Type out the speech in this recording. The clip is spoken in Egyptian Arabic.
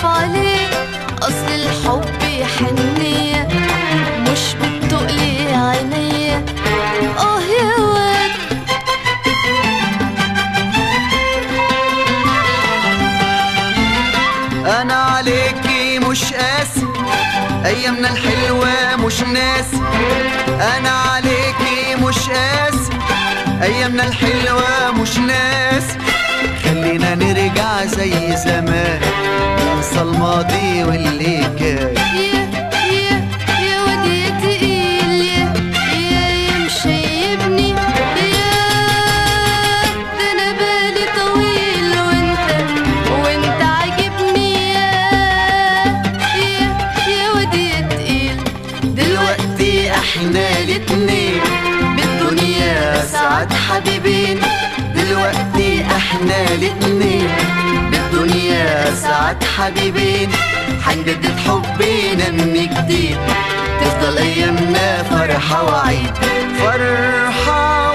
اخاف عليه اصل الحب حنية مش بتقلي عينيا اه يا واد انا عليكي مش قاسي ايامنا الحلوة مش ناسي انا عليكي مش قاسي ايامنا الحلوة مش ناسي خلينا نرجع زي زمان ننسى الماضي واللي كان يا يا يا واد يا تقيل يا يا يا مشيبني يا ده انا بالي طويل وانت وانت عاجبني يا يا يا واد يا تقيل دلوقتي احنا الاتنين بالدنيا سعد حبيبين دلوقتي احنا الاتنين بالدنيا سعد حبيبين حنجدد حبنا من جديد تفضل ايامنا فرحة وعيد فرحة